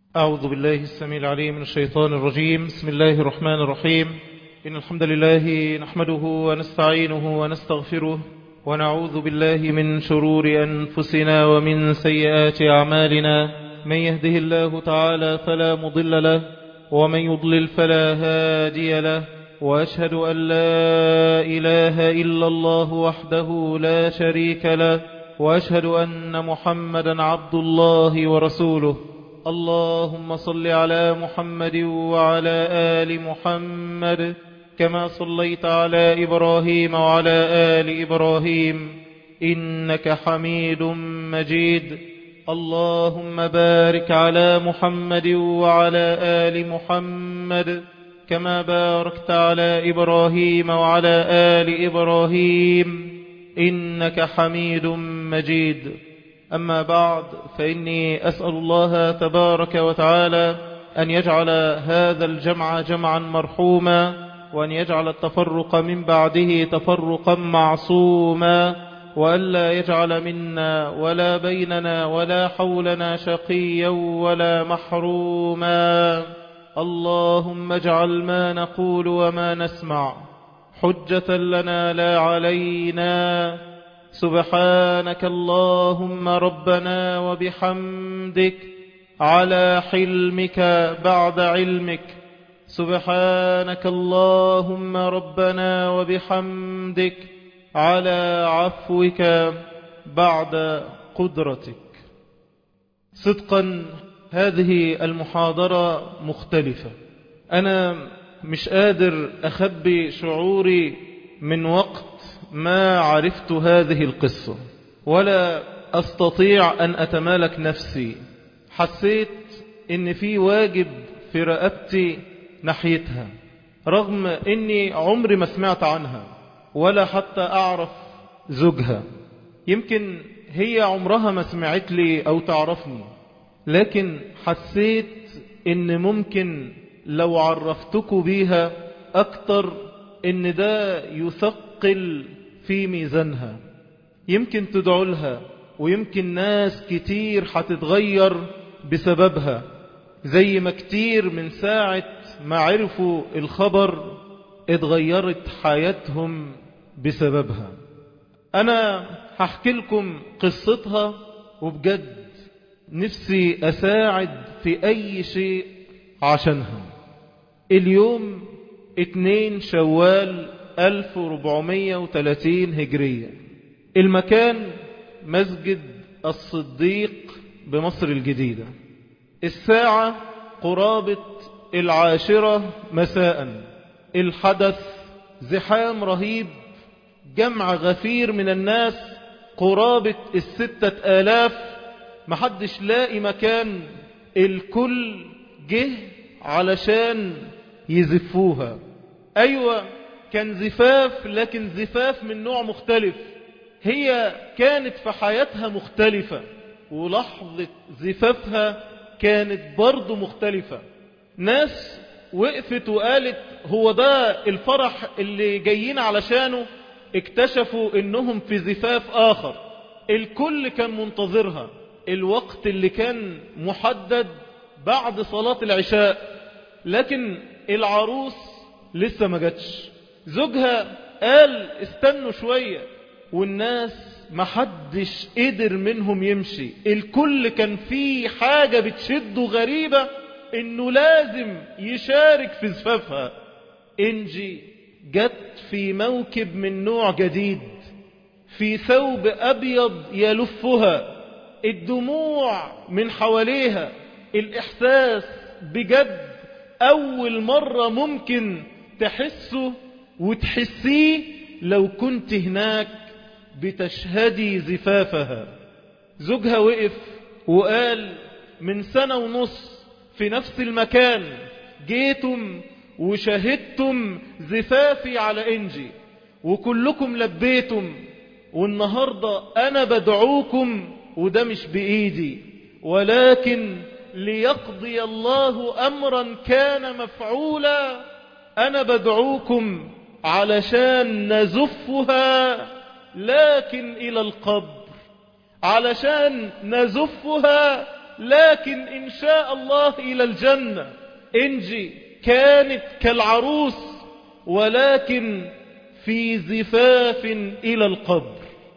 أعوذ بالله السميع العليم من الشيطان الرجيم بسم الله الرحمن الرحيم إن الحمد لله نحمده ونستعينه ونستغفره ونعوذ بالله من شرور أنفسنا ومن سيئات أعمالنا من يهده الله تعالى فلا مضل له ومن يضلل فلا هادي له وأشهد أن لا إله إلا الله وحده لا شريك له وأشهد أن محمدا عبد الله ورسوله اللهم صل على محمد وعلى آل محمد كما صليت على إبراهيم وعلى آل إبراهيم إنك حميد مجيد اللهم بارك على محمد وعلى آل محمد كما باركت على إبراهيم وعلى آل إبراهيم إنك حميد مجيد أما بعد فإني أسأل الله تبارك وتعالى أن يجعل هذا الجمع جمعا مرحوما وأن يجعل التفرق من بعده تفرقا معصوما وألا يجعل منا ولا بيننا ولا حولنا شقيا ولا محروما اللهم اجعل ما نقول وما نسمع حجة لنا لا علينا سبحانك اللهم ربنا وبحمدك على حلمك بعد علمك سبحانك اللهم ربنا وبحمدك على عفوك بعد قدرتك صدقا هذه المحاضرة مختلفة أنا مش قادر أخبي شعوري من وقت ما عرفت هذه القصة ولا أستطيع أن أتمالك نفسي حسيت إن في واجب في رقبتي ناحيتها رغم إني عمري ما سمعت عنها ولا حتى أعرف زوجها يمكن هي عمرها ما سمعت لي أو تعرفني لكن حسيت إن ممكن لو عرفتكوا بيها أكتر إن ده يثقل في ميزانها يمكن تدعو لها ويمكن ناس كتير هتتغير بسببها زي ما كتير من ساعة ما عرفوا الخبر اتغيرت حياتهم بسببها أنا هحكي لكم قصتها وبجد نفسي أساعد في أي شيء عشانها اليوم اتنين شوال 1430 هجرية المكان مسجد الصديق بمصر الجديدة الساعة قرابة العاشرة مساء الحدث زحام رهيب جمع غفير من الناس قرابة الستة آلاف محدش لاقي مكان الكل جه علشان يزفوها أيوة كان زفاف لكن زفاف من نوع مختلف هي كانت في حياتها مختلفة ولحظة زفافها كانت برضو مختلفة ناس وقفت وقالت هو ده الفرح اللي جايين علشانه اكتشفوا انهم في زفاف اخر الكل كان منتظرها الوقت اللي كان محدد بعد صلاة العشاء لكن العروس لسه ما جاتش زوجها قال استنوا شوية والناس محدش قدر منهم يمشي الكل كان في حاجة بتشده غريبة انه لازم يشارك في زفافها انجي جت في موكب من نوع جديد في ثوب ابيض يلفها الدموع من حواليها الاحساس بجد اول مرة ممكن تحسه وتحسيه لو كنت هناك بتشهدي زفافها زوجها وقف وقال من سنة ونص في نفس المكان جيتم وشهدتم زفافي على انجي وكلكم لبيتم والنهاردة انا بدعوكم وده مش بايدي ولكن ليقضي الله امرا كان مفعولا انا بدعوكم علشان نزفها لكن الى القبر علشان نزفها لكن إن شاء الله إلى الجنة إنجي كانت كالعروس ولكن في زفاف إلى القبر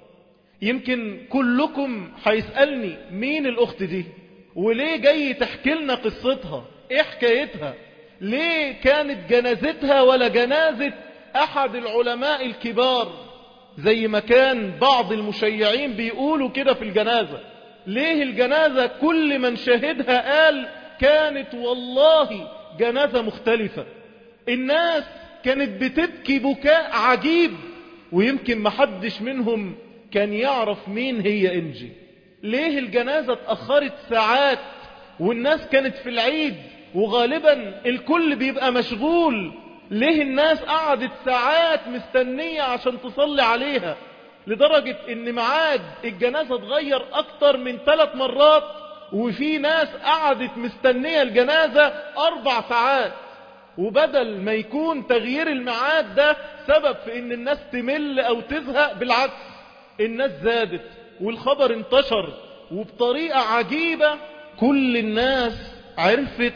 يمكن كلكم هيسألني مين الأخت دي وليه جاي تحكي لنا قصتها ايه حكايتها ليه كانت جنازتها ولا جنازة أحد العلماء الكبار زي ما كان بعض المشيعين بيقولوا كده في الجنازة ليه الجنازة كل من شهدها قال كانت والله جنازة مختلفة الناس كانت بتبكي بكاء عجيب ويمكن محدش منهم كان يعرف مين هي انجي ليه الجنازة اتأخرت ساعات والناس كانت في العيد وغالبا الكل بيبقى مشغول ليه الناس قعدت ساعات مستنية عشان تصلي عليها لدرجة ان معاد الجنازة اتغير اكتر من ثلاث مرات وفي ناس قعدت مستنية الجنازة اربع ساعات وبدل ما يكون تغيير الميعاد ده سبب في ان الناس تمل او تزهق بالعكس الناس زادت والخبر انتشر وبطريقة عجيبة كل الناس عرفت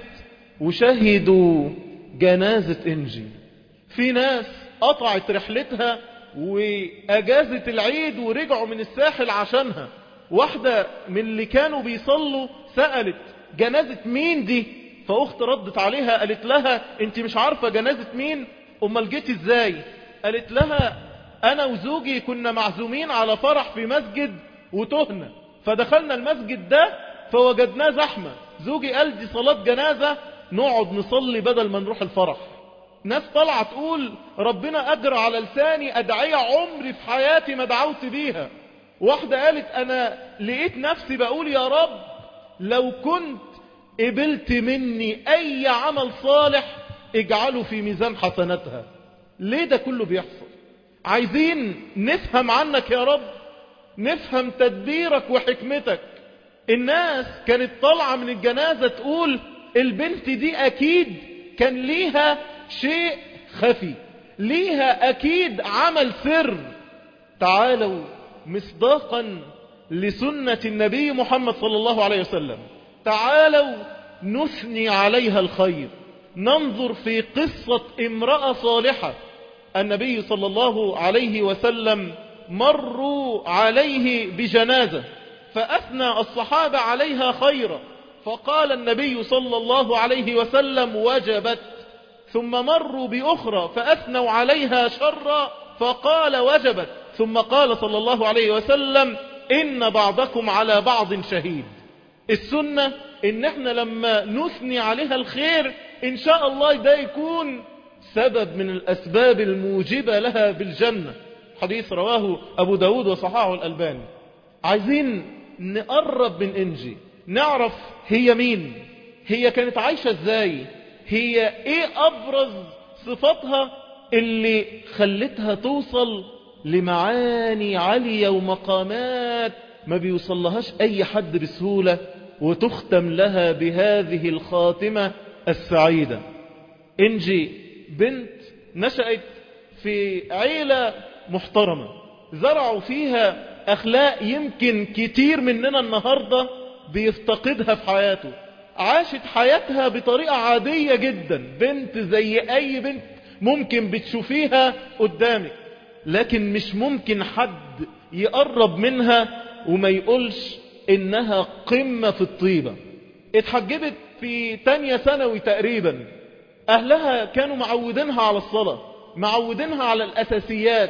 وشهدوا جنازة انجي في ناس قطعت رحلتها واجازت العيد ورجعوا من الساحل عشانها واحدة من اللي كانوا بيصلوا سألت جنازة مين دي فاخت ردت عليها قالت لها انت مش عارفة جنازة مين امال جيتي ازاي قالت لها انا وزوجي كنا معزومين على فرح في مسجد وتهنا فدخلنا المسجد ده فوجدناه زحمة زوجي قال دي صلاة جنازة نقعد نصلي بدل ما نروح الفرح ناس طالعة تقول ربنا أجرى على لساني أدعية عمري في حياتي ما دعوت بيها واحدة قالت أنا لقيت نفسي بقول يا رب لو كنت قبلت مني أي عمل صالح اجعله في ميزان حسناتها ليه ده كله بيحصل عايزين نفهم عنك يا رب نفهم تدبيرك وحكمتك الناس كانت طالعة من الجنازة تقول البنت دي أكيد كان ليها شيء خفي ليها أكيد عمل سر تعالوا مصداقا لسنة النبي محمد صلى الله عليه وسلم تعالوا نثني عليها الخير ننظر في قصة امرأة صالحة النبي صلى الله عليه وسلم مروا عليه بجنازة فأثنى الصحابة عليها خيرا فقال النبي صلى الله عليه وسلم وجبت ثم مروا بأخرى فأثنوا عليها شرا فقال وجبت ثم قال صلى الله عليه وسلم إن بعضكم على بعض شهيد السنة إن احنا لما نثني عليها الخير إن شاء الله ده يكون سبب من الأسباب الموجبة لها بالجنة حديث رواه أبو داود وصححه الألباني عايزين نقرب من إنجي نعرف هي مين هي كانت عايشة ازاي هي ايه ابرز صفاتها اللي خلتها توصل لمعاني عالية ومقامات ما بيوصلهاش اي حد بسهولة وتختم لها بهذه الخاتمة السعيدة انجي بنت نشأت في عيلة محترمة زرعوا فيها اخلاق يمكن كتير مننا النهاردة بيفتقدها في حياته عاشت حياتها بطريقة عادية جدا بنت زي اي بنت ممكن بتشوفيها قدامك لكن مش ممكن حد يقرب منها وما يقولش انها قمة في الطيبة اتحجبت في تانية ثانوي تقريبا اهلها كانوا معودينها على الصلاة معودينها على الاساسيات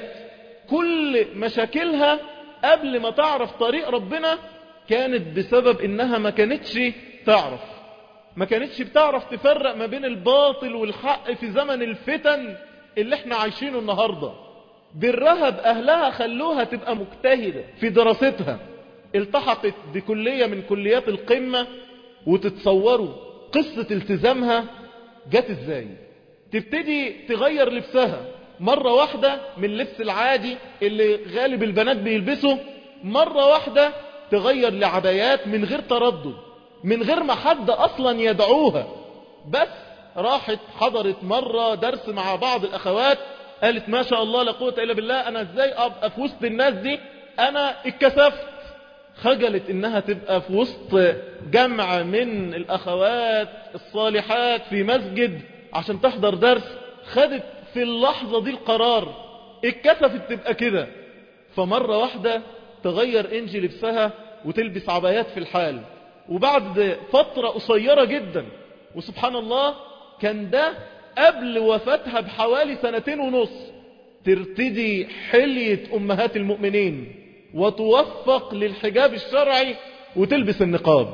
كل مشاكلها قبل ما تعرف طريق ربنا كانت بسبب انها ما كانتش تعرف ما كانتش بتعرف تفرق ما بين الباطل والحق في زمن الفتن اللي احنا عايشينه النهاردة برها بأهلها خلوها تبقى مجتهدة في دراستها التحقت بكلية من كليات القمة وتتصوروا قصة التزامها جت ازاي تبتدي تغير لبسها مرة واحدة من اللبس العادي اللي غالب البنات بيلبسه مرة واحدة تغير لعبايات من غير تردد من غير ما حد اصلا يدعوها بس راحت حضرت مرة درس مع بعض الاخوات قالت ما شاء الله لا قوة الا بالله انا ازاي ابقى في وسط الناس دي انا اتكسفت خجلت انها تبقى في وسط جمع من الاخوات الصالحات في مسجد عشان تحضر درس خدت في اللحظة دي القرار اتكسفت تبقى كده فمرة واحدة تغير انجي لبسها وتلبس عبايات في الحال وبعد فترة قصيرة جدا وسبحان الله كان ده قبل وفاتها بحوالي سنتين ونص ترتدي حلية أمهات المؤمنين وتوفق للحجاب الشرعي وتلبس النقاب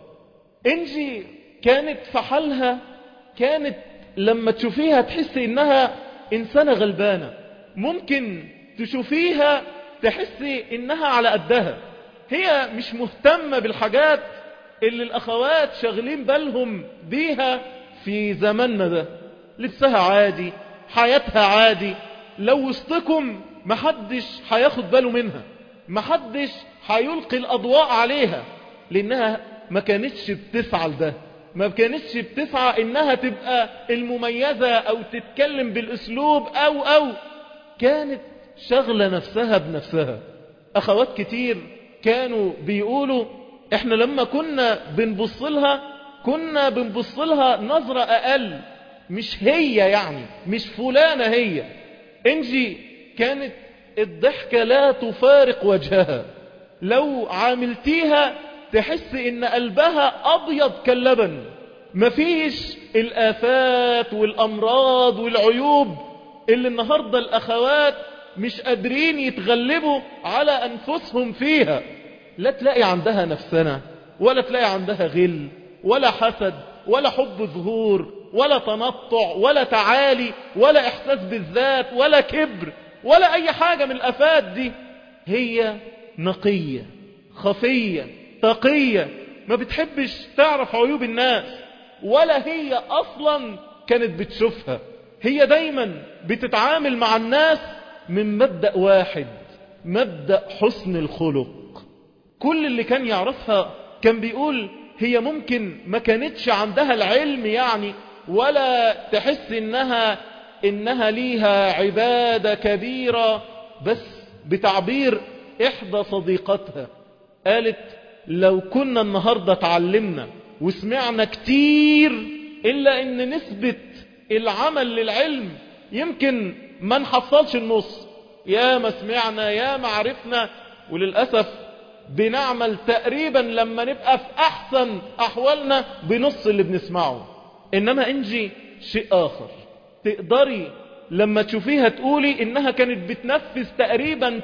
انجي كانت في حالها كانت لما تشوفيها تحس انها انسانة غلبانة ممكن تشوفيها تحسي انها على قدها هي مش مهتمة بالحاجات اللي الاخوات شاغلين بالهم بيها في زماننا ده لبسها عادي حياتها عادي لو وسطكم محدش هياخد باله منها محدش هيلقي الاضواء عليها لانها ما كانتش بتسعى لده ما كانتش بتسعى انها تبقى المميزة او تتكلم بالاسلوب او او كانت شغلة نفسها بنفسها اخوات كتير كانوا بيقولوا احنا لما كنا بنبص لها كنا بنبص لها نظرة اقل مش هي يعني مش فلانة هي انجي كانت الضحكة لا تفارق وجهها لو عاملتيها تحس ان قلبها ابيض كاللبن مفيش الافات والامراض والعيوب اللي النهاردة الاخوات مش قادرين يتغلبوا على انفسهم فيها لا تلاقي عندها نفسنا ولا تلاقي عندها غل ولا حسد ولا حب ظهور ولا تنطع ولا تعالي ولا احساس بالذات ولا كبر ولا اي حاجة من الافات دي هي نقية خفية تقية ما بتحبش تعرف عيوب الناس ولا هي اصلا كانت بتشوفها هي دايما بتتعامل مع الناس من مبدأ واحد مبدأ حسن الخلق كل اللي كان يعرفها كان بيقول هي ممكن ما كانتش عندها العلم يعني ولا تحس انها انها ليها عبادة كبيرة بس بتعبير احدى صديقتها قالت لو كنا النهاردة تعلمنا وسمعنا كتير الا ان نسبة العمل للعلم يمكن ما نحصلش النص يا ما سمعنا يا ما عرفنا وللأسف بنعمل تقريبا لما نبقى في احسن احوالنا بنص اللي بنسمعه انما انجي شيء اخر تقدري لما تشوفيها تقولي انها كانت بتنفذ تقريبا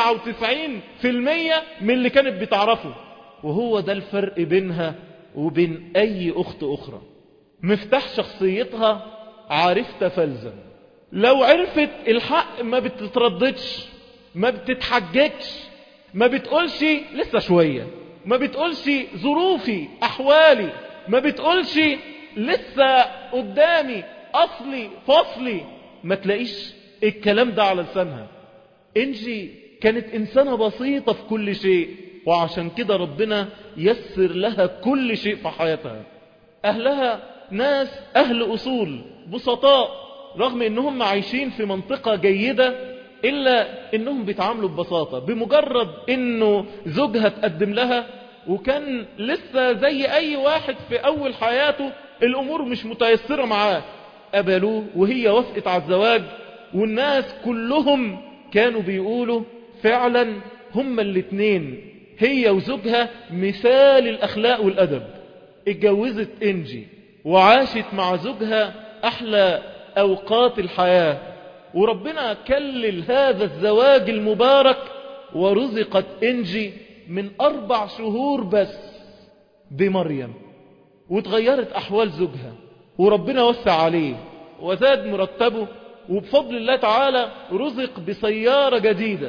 99% من اللي كانت بتعرفه وهو ده الفرق بينها وبين اي اخت اخرى مفتاح شخصيتها عرفت فلزم لو عرفت الحق ما بتترددش ما بتتحججش ما بتقولش لسه شوية ما بتقولش ظروفي احوالي ما بتقولش لسه قدامي اصلي فصلي ما تلاقيش الكلام ده على لسانها انجي كانت انسانة بسيطة في كل شيء وعشان كده ربنا يسر لها كل شيء في حياتها اهلها ناس اهل اصول بسطاء رغم انهم عايشين في منطقة جيدة الا انهم بيتعاملوا ببساطة بمجرد انه زوجها تقدم لها وكان لسه زي اي واحد في اول حياته الامور مش متيسرة معاه قبلوه وهي وافقت على الزواج والناس كلهم كانوا بيقولوا فعلا هما الاتنين هي وزوجها مثال الاخلاق والادب اتجوزت انجي وعاشت مع زوجها احلى اوقات الحياة وربنا كلل هذا الزواج المبارك ورزقت انجي من اربع شهور بس بمريم وتغيرت احوال زوجها وربنا وسع عليه وزاد مرتبه وبفضل الله تعالى رزق بسيارة جديدة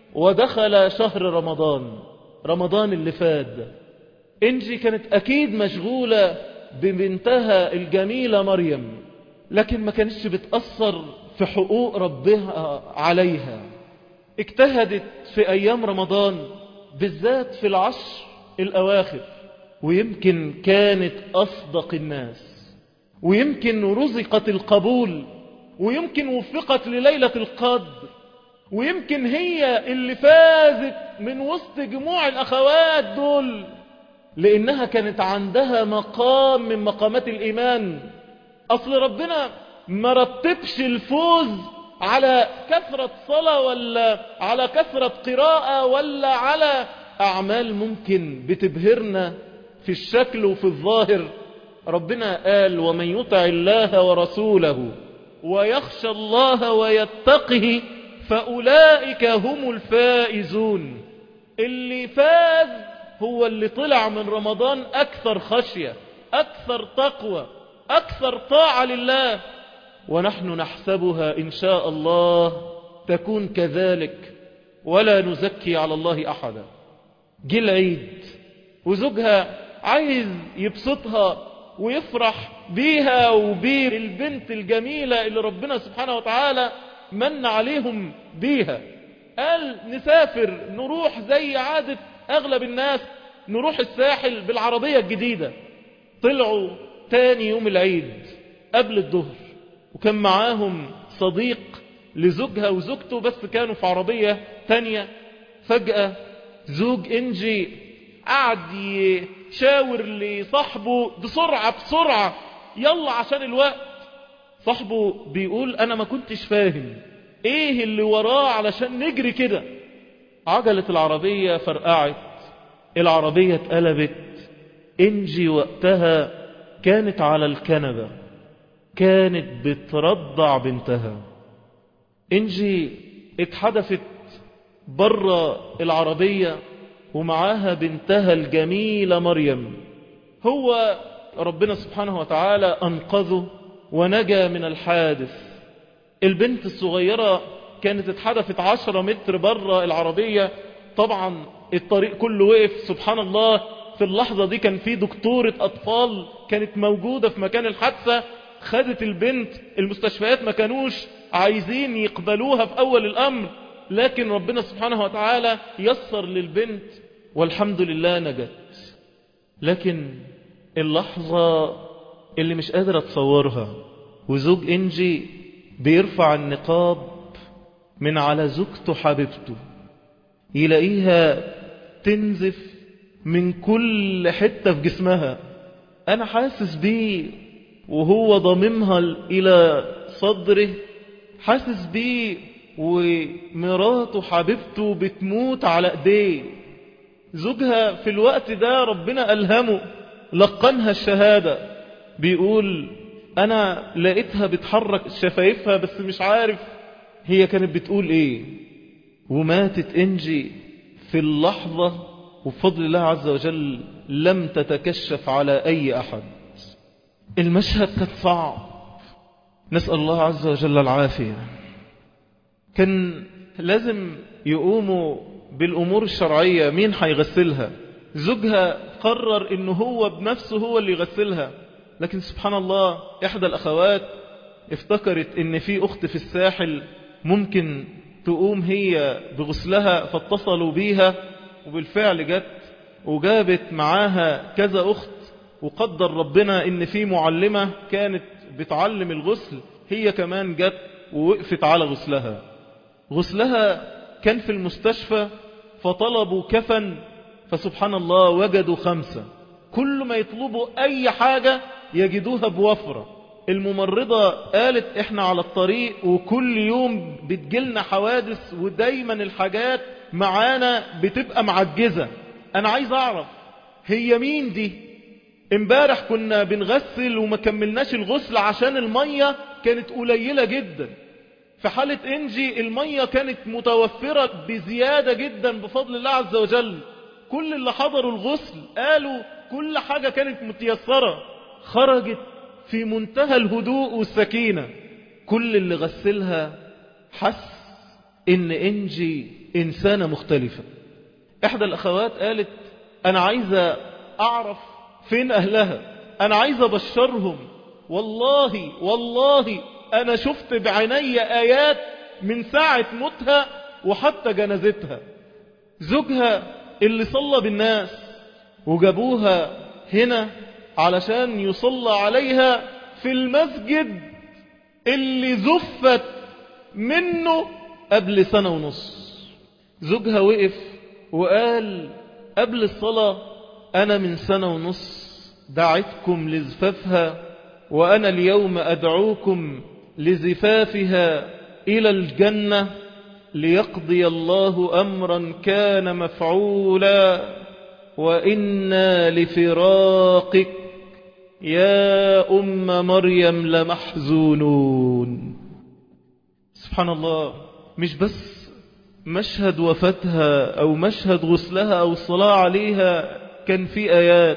ودخل شهر رمضان رمضان اللي فات ده انجي كانت اكيد مشغولة ببنتها الجميلة مريم لكن ما كانتش بتأثر في حقوق ربها عليها اجتهدت في ايام رمضان بالذات في العشر الاواخر ويمكن كانت اصدق الناس ويمكن رزقت القبول ويمكن وفقت لليلة القدر ويمكن هي اللي فازت من وسط جموع الأخوات دول لأنها كانت عندها مقام من مقامات الإيمان أصل ربنا ما رتبش الفوز على كثرة صلاة ولا على كثرة قراءة ولا على أعمال ممكن بتبهرنا في الشكل وفي الظاهر ربنا قال ومن يطع الله ورسوله ويخشى الله ويتقه فأولئك هم الفائزون اللي فاز هو اللي طلع من رمضان أكثر خشية أكثر تقوى أكثر طاعة لله ونحن نحسبها إن شاء الله تكون كذلك ولا نزكي على الله أحدا جه العيد وزوجها عايز يبسطها ويفرح بيها وبالبنت الجميلة اللي ربنا سبحانه وتعالى من عليهم بيها قال نسافر نروح زي عادة أغلب الناس نروح الساحل بالعربية الجديدة طلعوا تاني يوم العيد قبل الظهر وكان معاهم صديق لزوجها وزوجته بس كانوا في عربية تانية فجأة زوج انجي قعد يشاور لصاحبه بسرعة بسرعة يلا عشان الوقت صاحبه بيقول انا ما كنتش فاهم ايه اللي وراه علشان نجري كده عجلة العربية فرقعت العربية اتقلبت انجي وقتها كانت على الكنبة كانت بترضع بنتها انجي اتحدفت بره العربية ومعاها بنتها الجميلة مريم هو ربنا سبحانه وتعالى أنقذه ونجا من الحادث البنت الصغيرة كانت اتحدثت عشرة متر بره العربية طبعا الطريق كله وقف سبحان الله في اللحظة دي كان في دكتورة أطفال كانت موجودة في مكان الحادثة خدت البنت المستشفيات ما كانوش عايزين يقبلوها في أول الأمر لكن ربنا سبحانه وتعالى يسر للبنت والحمد لله نجت لكن اللحظة اللي مش قادر اتصورها وزوج انجي بيرفع النقاب من على زوجته حبيبته يلاقيها تنزف من كل حتة في جسمها انا حاسس بيه وهو ضممها الى صدره حاسس بيه ومراته حبيبته بتموت على ايديه زوجها في الوقت ده ربنا ألهمه لقنها الشهادة بيقول أنا لقيتها بتحرك شفايفها بس مش عارف هي كانت بتقول إيه وماتت إنجي في اللحظة وبفضل الله عز وجل لم تتكشف على أي أحد المشهد كان صعب نسأل الله عز وجل العافية كان لازم يقوموا بالأمور الشرعية مين هيغسلها زوجها قرر انه هو بنفسه هو اللي يغسلها لكن سبحان الله احدى الاخوات افتكرت ان في اخت في الساحل ممكن تقوم هي بغسلها فاتصلوا بيها وبالفعل جت وجابت معاها كذا اخت وقدر ربنا ان في معلمة كانت بتعلم الغسل هي كمان جت ووقفت على غسلها غسلها كان في المستشفى فطلبوا كفن فسبحان الله وجدوا خمسة كل ما يطلبوا أي حاجة يجدوها بوفرة الممرضة قالت احنا على الطريق وكل يوم بتجيلنا حوادث ودايما الحاجات معانا بتبقى معجزة انا عايز اعرف هي مين دي امبارح كنا بنغسل وما كملناش الغسل عشان المية كانت قليلة جدا في حالة انجي المية كانت متوفرة بزيادة جدا بفضل الله عز وجل كل اللي حضروا الغسل قالوا كل حاجة كانت متيسرة خرجت في منتهى الهدوء والسكينة كل اللي غسلها حس ان انجي انسانة مختلفة احدى الاخوات قالت انا عايزة اعرف فين اهلها انا عايزة ابشرهم والله والله انا شفت بعيني ايات من ساعة موتها وحتى جنازتها زوجها اللي صلى بالناس وجابوها هنا علشان يصلى عليها في المسجد اللي زفت منه قبل سنة ونص زوجها وقف وقال قبل الصلاة أنا من سنة ونص دعتكم لزفافها وأنا اليوم أدعوكم لزفافها إلى الجنة ليقضي الله أمرا كان مفعولا وإنا لفراقك يا أم مريم لمحزونون سبحان الله مش بس مشهد وفاتها أو مشهد غسلها أو الصلاة عليها كان في آيات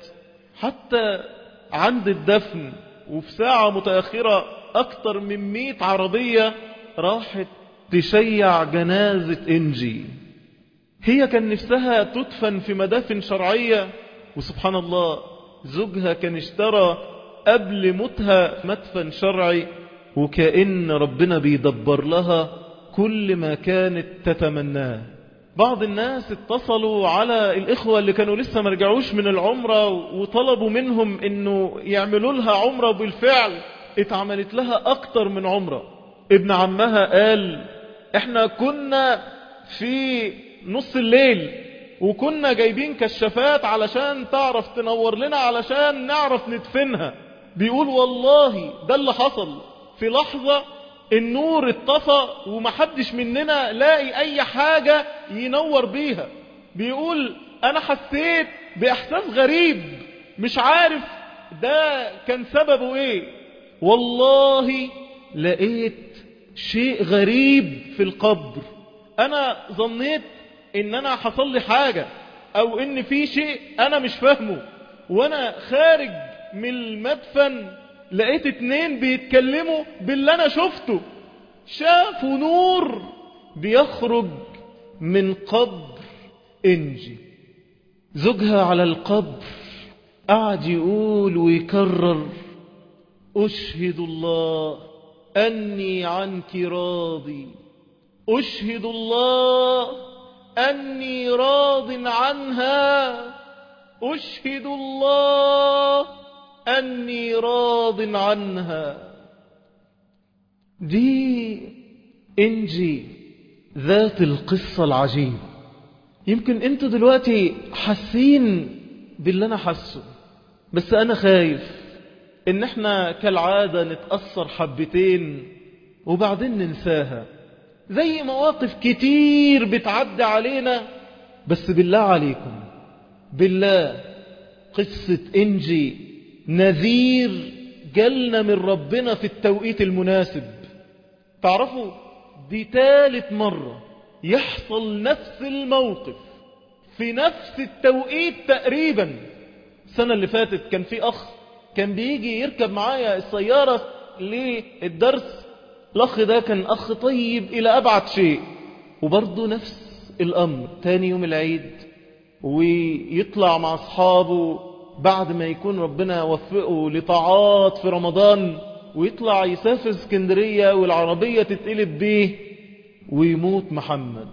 حتى عند الدفن وفي ساعة متأخرة أكتر من مئة عربية راحت تشيع جنازة إنجي هي كان نفسها تدفن في مدافن شرعية وسبحان الله زوجها كان اشترى قبل موتها مدفن شرعي وكأن ربنا بيدبر لها كل ما كانت تتمناه بعض الناس اتصلوا على الإخوة اللي كانوا لسه ما رجعوش من العمرة وطلبوا منهم انه يعملوا لها عمرة بالفعل اتعملت لها اكتر من عمرة ابن عمها قال احنا كنا في نص الليل وكنا جايبين كشافات علشان تعرف تنور لنا علشان نعرف ندفنها بيقول والله ده اللي حصل في لحظة النور اتطفى ومحدش مننا لاقي اي حاجة ينور بيها بيقول انا حسيت باحساس غريب مش عارف ده كان سببه ايه والله لقيت شيء غريب في القبر انا ظنيت ان انا حصل لي حاجة او ان في شيء انا مش فاهمه وانا خارج من المدفن لقيت اتنين بيتكلموا باللي انا شفته شافوا نور بيخرج من قبر انجي زوجها على القبر قعد يقول ويكرر اشهد الله اني عنك راضي اشهد الله اني راض عنها اشهد الله أني راض عنها دي إنجي ذات القصة العجيب يمكن انتوا دلوقتي حاسين باللي أنا حاسه بس أنا خايف إن احنا كالعادة نتأثر حبتين وبعدين ننساها زي مواقف كتير بتعدي علينا بس بالله عليكم بالله قصة إنجي نذير جالنا من ربنا في التوقيت المناسب تعرفوا دي تالت مرة يحصل نفس الموقف في نفس التوقيت تقريبا السنة اللي فاتت كان في أخ كان بيجي يركب معايا السيارة للدرس الأخ ده كان أخ طيب إلى أبعد شيء وبرضه نفس الأمر تاني يوم العيد ويطلع مع أصحابه بعد ما يكون ربنا وفقه لطاعات في رمضان ويطلع يسافر اسكندرية والعربية تتقلب بيه ويموت محمد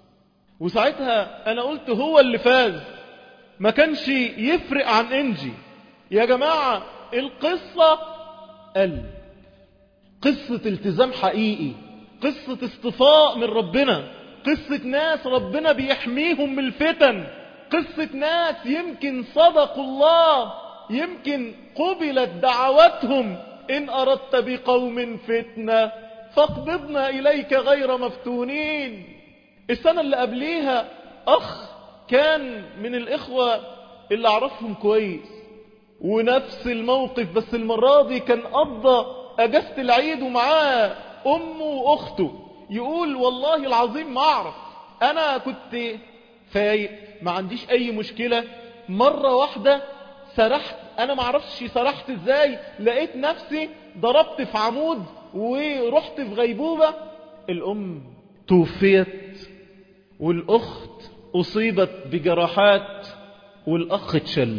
وساعتها انا قلت هو اللي فاز ما كانش يفرق عن انجي يا جماعة القصة قلب قصة التزام حقيقي قصة اصطفاء من ربنا قصة ناس ربنا بيحميهم من الفتن قصة ناس يمكن صدقوا الله يمكن قبلت دعوتهم إن أردت بقوم فتنة فاقبضنا إليك غير مفتونين السنة اللي قبليها أخ كان من الإخوة اللي أعرفهم كويس ونفس الموقف بس المرة دي كان قضى أجازة العيد ومعاه أمه وأخته يقول والله العظيم ما أعرف أنا كنت فايق ما عنديش أي مشكلة مرة واحدة سرحت أنا ما اعرفش سرحت إزاي لقيت نفسي ضربت في عمود ورحت في غيبوبة الأم توفيت والأخت أصيبت بجراحات والأخ اتشل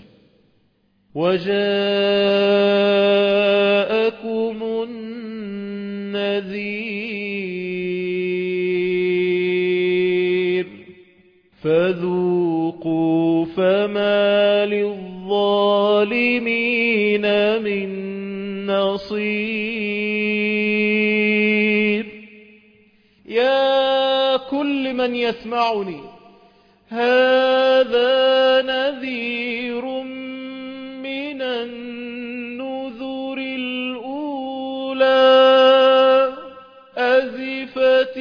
وجاءكم النذير فذوقوا فما للظالمين من نصير كل من يسمعني هذا نذير من النذر الأولى أزفت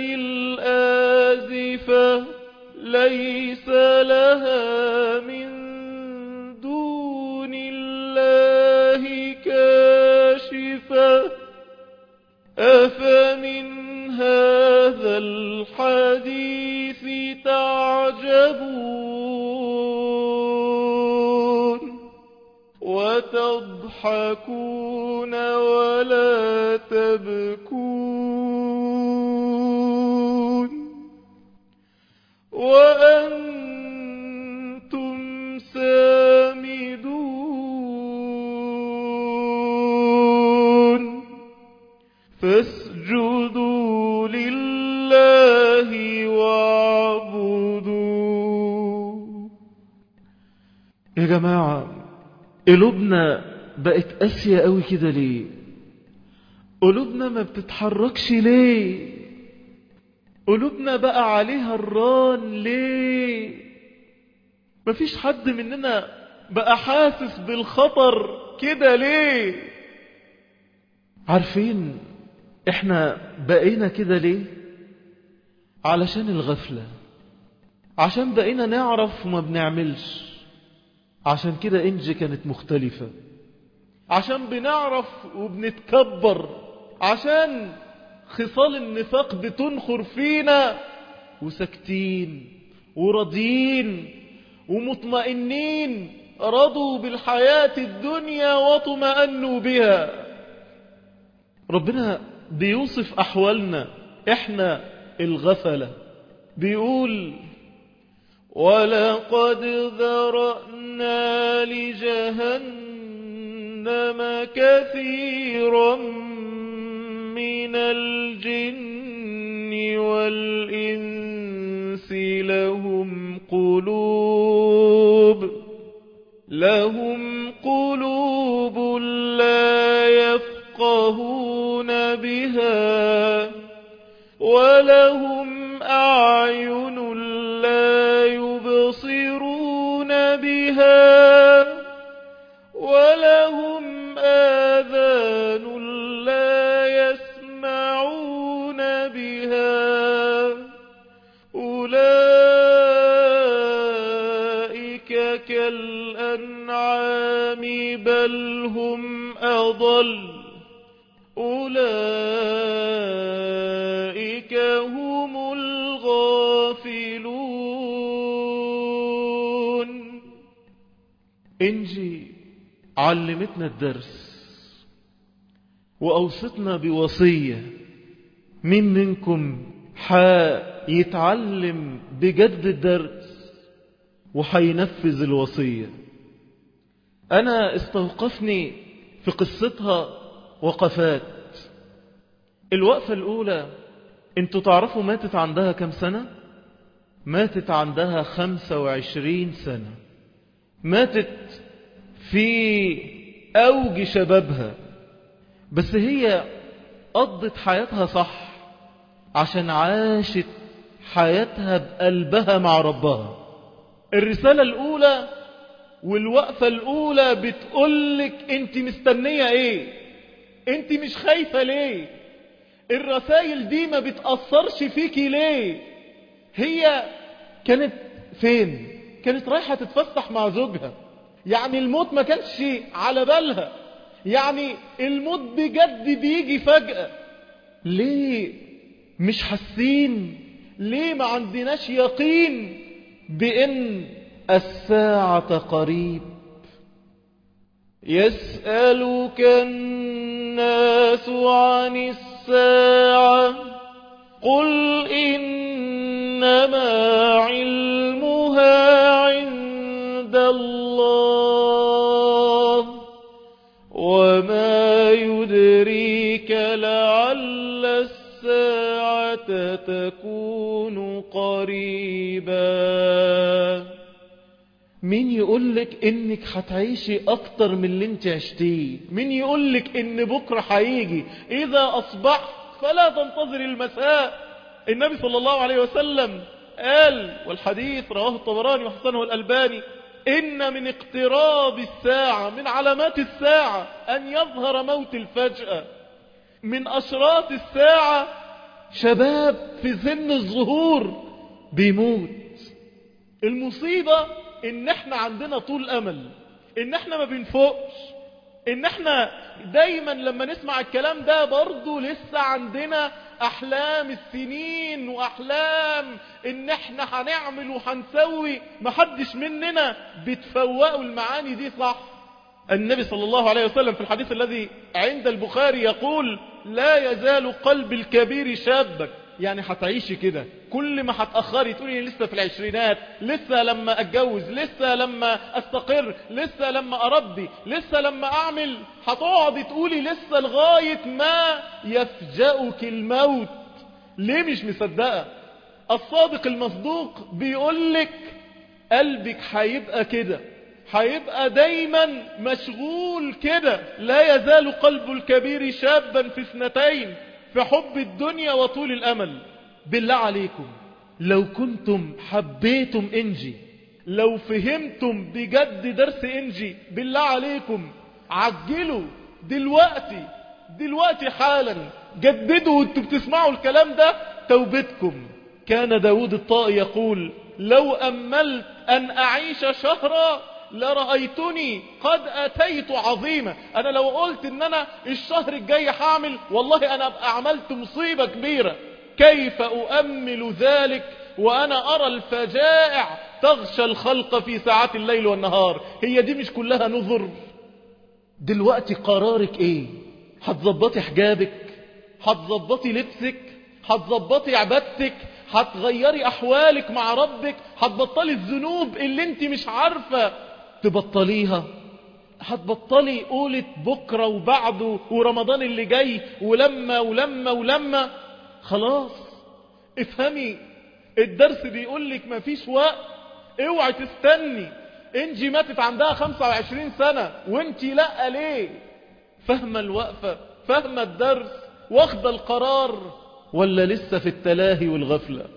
الآزفة ليس لها من دون الله كاشفة أفمن هذا الحديث تعجبون وتضحكون ولا تبكون وأنتم سامدون فاسجدوا لله واعبدوا يا جماعة قلوبنا بقت قاسية قوي كده ليه قلوبنا ما بتتحركش ليه قلوبنا بقى عليها الران ليه مفيش حد مننا بقى حاسس بالخطر كده ليه عارفين احنا بقينا كده ليه علشان الغفلة عشان بقينا نعرف وما بنعملش عشان كده انجي كانت مختلفة عشان بنعرف وبنتكبر عشان خصال النفاق بتنخر فينا وساكتين وراضيين ومطمئنين رضوا بالحياة الدنيا واطمأنوا بها ربنا بيوصف أحوالنا إحنا الغفلة بيقول ولقد ذرأنا لجهنم كثيرا من الجن والإنس لهم قلوب لهم قلوب لا يفقهون بها ولهم أعين لا يبصرون بها ولهم آذان لا يسمعون بها أولئك كالأنعام بل هم أضل أولئك هم الغافلون انجي علمتنا الدرس وأوصتنا بوصية مين منكم يتعلم بجد الدرس وحينفذ الوصية أنا استوقفني في قصتها وقفات الوقفة الأولى انتوا تعرفوا ماتت عندها كم سنة ماتت عندها خمسة وعشرين سنة ماتت في أوج شبابها بس هي قضت حياتها صح عشان عاشت حياتها بقلبها مع ربها الرسالة الأولى والوقفة الأولى بتقولك انت مستنية ايه انت مش خايفة ليه الرسائل دي ما بتأثرش فيكي ليه هي كانت فين كانت رايحة تتفسح مع زوجها يعني الموت ما كانش على بالها يعني الموت بجد بيجي فجأة ليه مش حاسين ليه ما عندناش يقين بأن الساعة قريب يسألك الناس عن الساعة قل إنما علمها عند الله وما يدريك لعل الساعة تكون قريبا مين يقولك انك هتعيشي اكتر من اللي انت عشتيه مين يقولك ان بكرة هيجي اذا اصبحت فلا تنتظر المساء النبي صلى الله عليه وسلم قال والحديث رواه الطبراني وحسنه الألباني إن من اقتراب الساعة من علامات الساعة أن يظهر موت الفجأة من أشراط الساعة شباب في سن الظهور بيموت المصيبة ان احنا عندنا طول امل ان احنا ما بنفوقش ان احنا دايما لما نسمع الكلام ده برضو لسه عندنا احلام السنين واحلام ان احنا هنعمل وهنسوي محدش مننا بتفوقوا المعاني دي صح النبي صلى الله عليه وسلم في الحديث الذي عند البخاري يقول لا يزال قلب الكبير شابك يعني هتعيشي كده كل ما هتأخري تقولي لسه في العشرينات لسه لما اتجوز لسه لما استقر لسه لما اربي لسه لما اعمل هتقعدي تقولي لسه لغاية ما يفجأك الموت ليه مش مصدقة الصادق المصدوق بيقولك قلبك هيبقى كده هيبقى دايما مشغول كده لا يزال قلب الكبير شابا في اثنتين في حب الدنيا وطول الأمل بالله عليكم لو كنتم حبيتم إنجي لو فهمتم بجد درس إنجي بالله عليكم عجلوا دلوقتي دلوقتي حالا جددوا وانتوا بتسمعوا الكلام ده توبتكم كان داود الطائي يقول لو أملت أن أعيش شهرا لرأيتني قد أتيت عظيمة أنا لو قلت أن أنا الشهر الجاي حامل والله أنا أبقى عملت مصيبة كبيرة كيف أؤمل ذلك وأنا أرى الفجائع تغشى الخلق في ساعات الليل والنهار هي دي مش كلها نظر دلوقتي قرارك ايه هتظبطي حجابك هتظبطي لبسك هتظبطي عبادتك هتغيري احوالك مع ربك هتبطلي الذنوب اللي انت مش عارفة تبطليها هتبطلي قولة بكرة وبعده ورمضان اللي جاي ولما ولما ولما خلاص افهمي الدرس بيقولك مفيش وقت اوعي تستني انجي ماتت عندها 25 سنة وانتي لا ليه فاهمة الوقفة فاهمة الدرس واخدة القرار ولا لسه في التلاهي والغفلة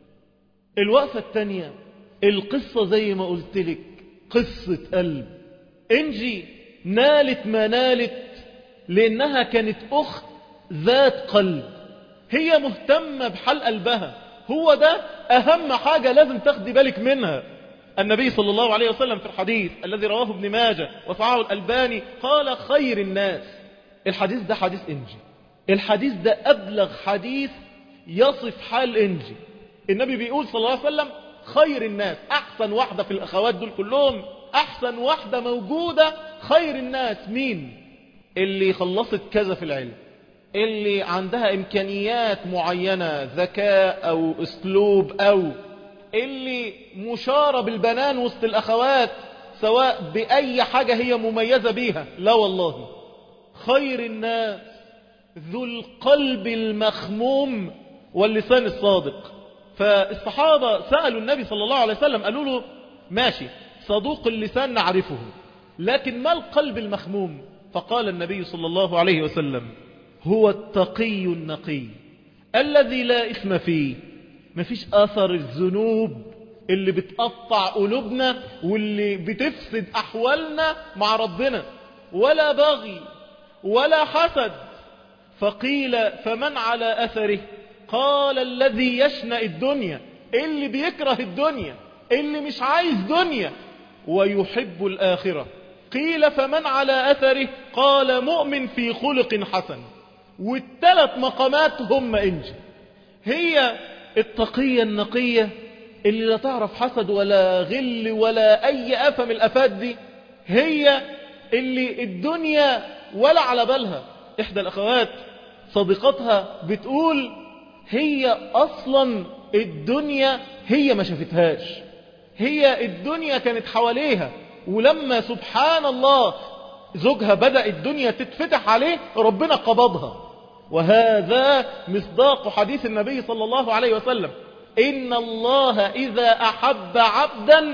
الوقفة التانية القصة زي ما قلت لك قصة قلب انجي نالت ما نالت لانها كانت اخت ذات قلب هي مهتمة بحال قلبها هو ده اهم حاجة لازم تاخدي بالك منها النبي صلى الله عليه وسلم في الحديث الذي رواه ابن ماجه وصعاه الألباني قال خير الناس الحديث ده حديث إنجي الحديث ده أبلغ حديث يصف حال إنجي النبي بيقول صلى الله عليه وسلم خير الناس أحسن واحدة في الأخوات دول كلهم أحسن واحدة موجودة خير الناس مين اللي خلصت كذا في العلم اللي عندها إمكانيات معينة ذكاء أو أسلوب أو اللي مشارة بالبنان وسط الأخوات سواء بأي حاجة هي مميزة بيها لا والله خير الناس ذو القلب المخموم واللسان الصادق فالصحابة سألوا النبي صلى الله عليه وسلم قالوا له ماشي صدوق اللسان نعرفه لكن ما القلب المخموم فقال النبي صلى الله عليه وسلم هو التقي النقي الذي لا إثم فيه مفيش أثر الذنوب اللي بتقطع قلوبنا واللي بتفسد أحوالنا مع ربنا ولا بغي ولا حسد فقيل فمن على أثره قال الذي يشنأ الدنيا اللي بيكره الدنيا اللي مش عايز دنيا ويحب الآخرة قيل فمن على أثره قال مؤمن في خلق حسن والثلاث مقامات هم إنجي هي التقية النقية اللي لا تعرف حسد ولا غل ولا أي أفة من الأفات دي هي اللي الدنيا ولا على بالها إحدى الأخوات صديقتها بتقول هي أصلا الدنيا هي ما شافتهاش هي الدنيا كانت حواليها ولما سبحان الله زوجها بدأ الدنيا تتفتح عليه ربنا قبضها وهذا مصداق حديث النبي صلى الله عليه وسلم إن الله إذا أحب عبدا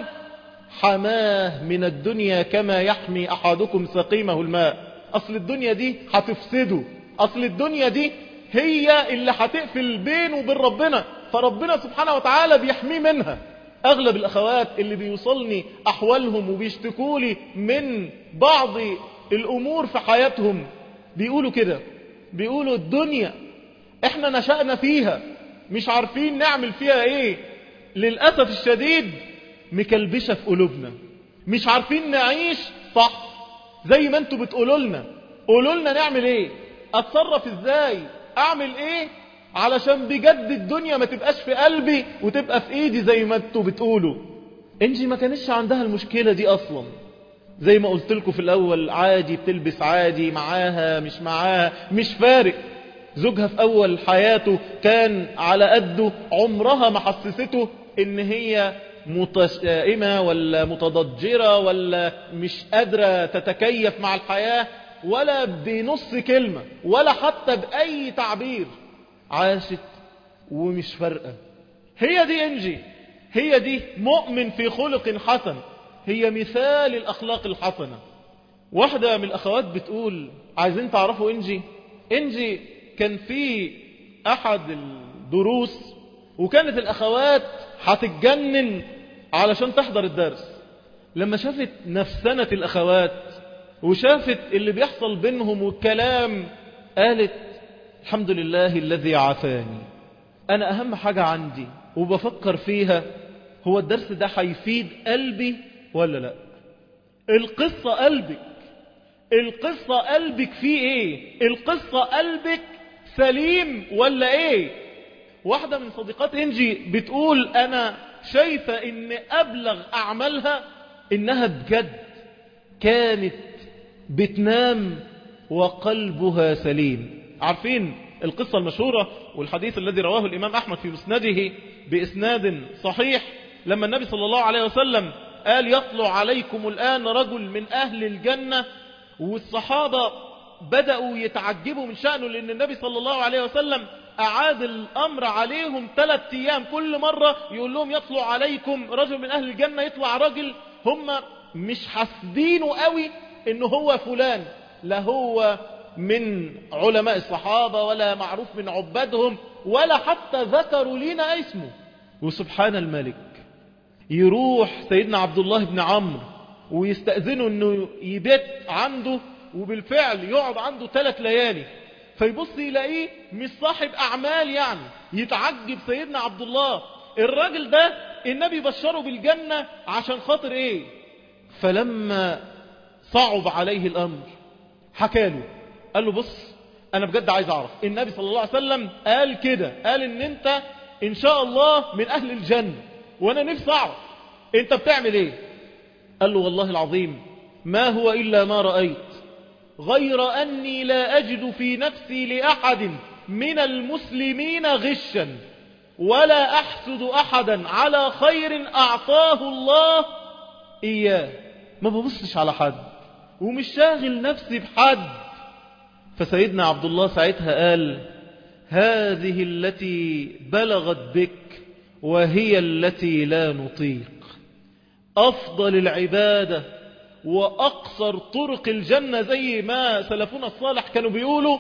حماه من الدنيا كما يحمي أحدكم سقيمه الماء أصل الدنيا دي هتفسده أصل الدنيا دي هي اللي هتقفل بينه وبين ربنا فربنا سبحانه وتعالى بيحميه منها أغلب الأخوات اللي بيوصلني أحوالهم وبيشتكوا لي من بعض الأمور في حياتهم بيقولوا كده بيقولوا الدنيا احنا نشأنا فيها مش عارفين نعمل فيها ايه للأسف الشديد مكلبشة في قلوبنا مش عارفين نعيش صح زي ما انتوا بتقولوا لنا قولوا لنا نعمل ايه اتصرف ازاي اعمل ايه علشان بجد الدنيا ما تبقاش في قلبي وتبقى في ايدي زي ما انتوا بتقولوا انجي ما كانش عندها المشكلة دي اصلا زي ما قلت لكم في الاول عادي بتلبس عادي معاها مش معاها مش فارق زوجها في اول حياته كان على قده عمرها ما حسسته ان هي متشائمة ولا متضجرة ولا مش قادرة تتكيف مع الحياة ولا بنص كلمة ولا حتى بأي تعبير عاشت ومش فارقة هي دي انجي هي دي مؤمن في خلق حسن هي مثال الأخلاق الحسنة واحدة من الأخوات بتقول عايزين تعرفوا انجي انجي كان في أحد الدروس وكانت الأخوات هتتجنن علشان تحضر الدرس لما شافت نفسنة الأخوات وشافت اللي بيحصل بينهم والكلام قالت الحمد لله الذي عافاني أنا أهم حاجة عندي وبفكر فيها هو الدرس ده هيفيد قلبي ولا لا القصة قلبك القصة قلبك فيه ايه القصة قلبك سليم ولا ايه واحدة من صديقات انجي بتقول انا شايفة ان ابلغ اعمالها انها بجد كانت بتنام وقلبها سليم عارفين القصة المشهورة والحديث الذي رواه الامام احمد في مسنده باسناد صحيح لما النبي صلى الله عليه وسلم قال يطلع عليكم الآن رجل من أهل الجنة والصحابة بدأوا يتعجبوا من شأنه لأن النبي صلى الله عليه وسلم أعاد الأمر عليهم ثلاث أيام كل مرة يقول لهم يطلع عليكم رجل من أهل الجنة يطلع رجل هم مش حاسدينه قوي إنه هو فلان لا هو من علماء الصحابة ولا معروف من عبادهم ولا حتى ذكروا لنا اسمه وسبحان الملك يروح سيدنا عبد الله بن عمرو ويستأذنه انه يبيت عنده وبالفعل يقعد عنده ثلاث ليالي فيبص يلاقيه مش صاحب اعمال يعني يتعجب سيدنا عبد الله الراجل ده النبي بشره بالجنة عشان خاطر ايه فلما صعب عليه الامر حكاله قال له بص انا بجد عايز اعرف النبي صلى الله عليه وسلم قال كده قال ان انت ان شاء الله من اهل الجنة وانا نفسي اعرف انت بتعمل ايه قال له والله العظيم ما هو الا ما رأيت غير اني لا اجد في نفسي لاحد من المسلمين غشا ولا احسد احدا على خير اعطاه الله اياه ما ببصش على حد ومش شاغل نفسي بحد فسيدنا عبد الله ساعتها قال هذه التي بلغت بك وهي التي لا نطيق أفضل العبادة وأقصر طرق الجنة زي ما سلفنا الصالح كانوا بيقولوا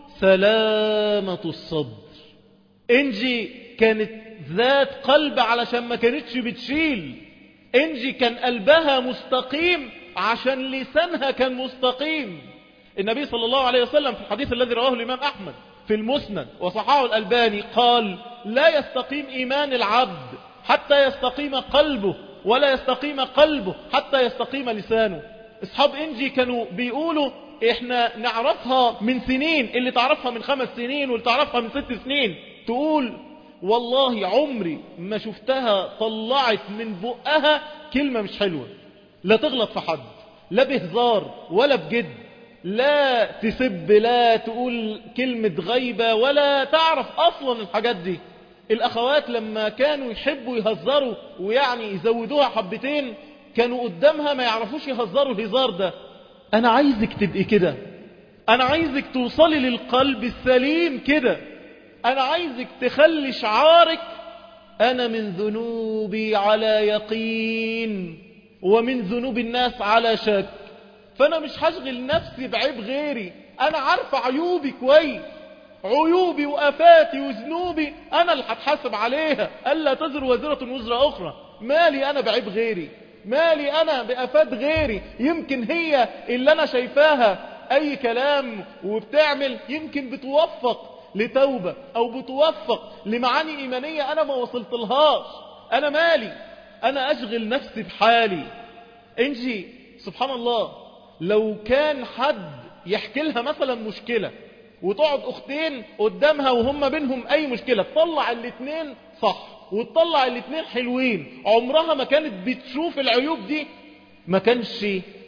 سلامة الصدر إنجي كانت ذات قلب علشان ما كانتش بتشيل إنجي كان قلبها مستقيم عشان لسانها كان مستقيم النبي صلى الله عليه وسلم في الحديث الذي رواه الإمام أحمد في المسند وصححه الألباني قال لا يستقيم إيمان العبد حتى يستقيم قلبه ولا يستقيم قلبه حتى يستقيم لسانه اصحاب انجي كانوا بيقولوا احنا نعرفها من سنين اللي تعرفها من خمس سنين واللي تعرفها من ست سنين تقول والله عمري ما شفتها طلعت من بقها كلمة مش حلوة لا تغلط في حد لا بهزار ولا بجد لا تسب لا تقول كلمة غيبة ولا تعرف أصلا الحاجات دي الأخوات لما كانوا يحبوا يهزروا ويعني يزودوها حبتين كانوا قدامها ما يعرفوش يهزروا الهزار ده أنا عايزك تبقي كده أنا عايزك توصلي للقلب السليم كده أنا عايزك تخلي شعارك أنا من ذنوبي على يقين ومن ذنوب الناس على شك فأنا مش هشغل نفسي بعيب غيري أنا عارفة عيوبي كويس عيوبي وآفاتي وذنوبي أنا اللي هتحاسب عليها ألا تزر وزرة وزر أخرى مالي أنا بعيب غيري مالي أنا بآفات غيري يمكن هي اللي أنا شايفاها أي كلام وبتعمل يمكن بتوفق لتوبة أو بتوفق لمعاني إيمانية أنا ما وصلت لهاش أنا مالي أنا أشغل نفسي بحالي انجي سبحان الله لو كان حد يحكي لها مثلا مشكلة وتقعد أختين قدامها وهم بينهم أي مشكلة تطلع الاتنين صح وتطلع الاتنين حلوين عمرها ما كانت بتشوف العيوب دي ما كانش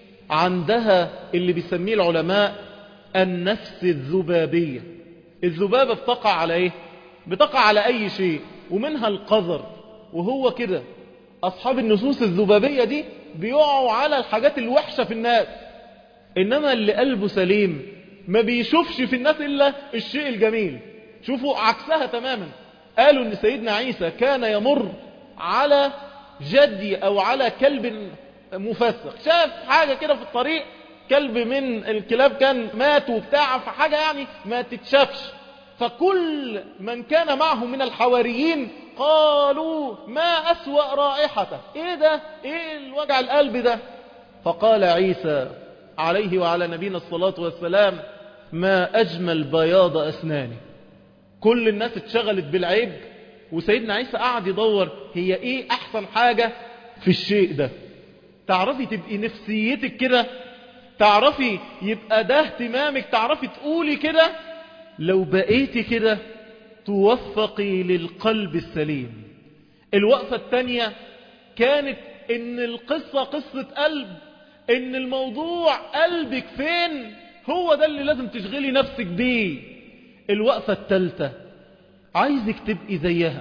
عندها اللي بيسميه العلماء النفس الذبابية الذبابة بتقع على ايه بتقع على اي شيء ومنها القذر وهو كده اصحاب النصوص الذبابية دي بيقعوا على الحاجات الوحشة في الناس انما اللي قلبه سليم ما بيشوفش في الناس الا الشيء الجميل شوفوا عكسها تماما قالوا ان سيدنا عيسى كان يمر على جدي او على كلب مفسخ شاف حاجة كده في الطريق كلب من الكلاب كان مات وبتاع فحاجة يعني ما تتشافش فكل من كان معه من الحواريين قالوا ما أسوأ رائحته ايه ده ايه الوجع القلب ده فقال عيسى عليه وعلى نبينا الصلاة والسلام ما أجمل بياض أسناني كل الناس اتشغلت بالعيب وسيدنا عيسى قعد يدور هي ايه احسن حاجة في الشيء ده تعرفي تبقي نفسيتك كده تعرفي يبقى ده اهتمامك تعرفي تقولي كده لو بقيتي كده توفقي للقلب السليم الوقفة التانية كانت ان القصة قصة قلب ان الموضوع قلبك فين هو ده اللي لازم تشغلي نفسك بيه الوقفة التالتة عايزك تبقي زيها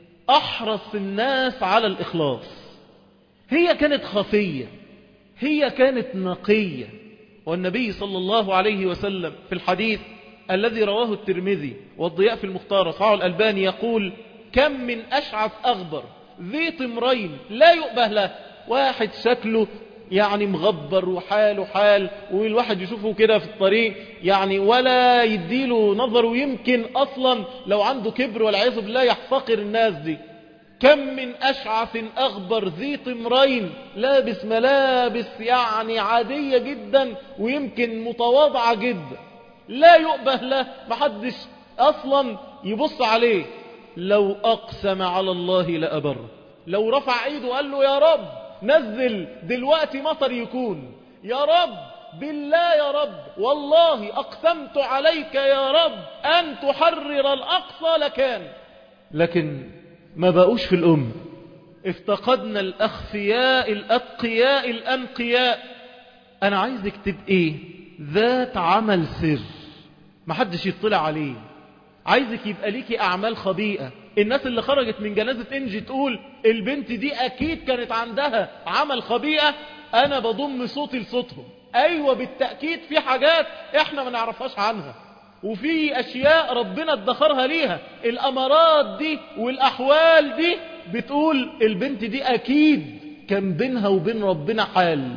احرص الناس على الاخلاص هي كانت خفية هي كانت نقية والنبي صلى الله عليه وسلم في الحديث الذي رواه الترمذي والضياء في المختار صحيح الألباني يقول كم من أشعث أغبر ذي طمرين لا يؤبه له واحد شكله يعني مغبر وحاله حال والواحد يشوفه كده في الطريق يعني ولا يديله نظر ويمكن أصلا لو عنده كبر والعياذ بالله يحتقر الناس دي كم من أشعث أغبر ذي طمرين لابس ملابس يعني عادية جدا ويمكن متواضعة جدا لا يؤبه له محدش أصلا يبص عليه لو أقسم على الله لأبر لو رفع ايده وقال له يا رب نزل دلوقتي مطر يكون يا رب بالله يا رب والله أقسمت عليك يا رب أن تحرر الأقصى لكان لكن ما بقوش في الأم افتقدنا الأخفياء الأتقياء الأنقياء أنا عايزك تبقي ذات عمل سر محدش يطلع عليه عايزك يبقى ليكي أعمال خبيئة الناس اللي خرجت من جنازة إنجي تقول البنت دي أكيد كانت عندها عمل خبيئة أنا بضم صوتي لصوتهم أيوة بالتأكيد في حاجات إحنا ما نعرفهاش عنها وفي أشياء ربنا ادخرها ليها الأمارات دي والأحوال دي بتقول البنت دي أكيد كان بينها وبين ربنا حال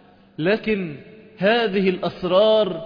لكن هذه الأسرار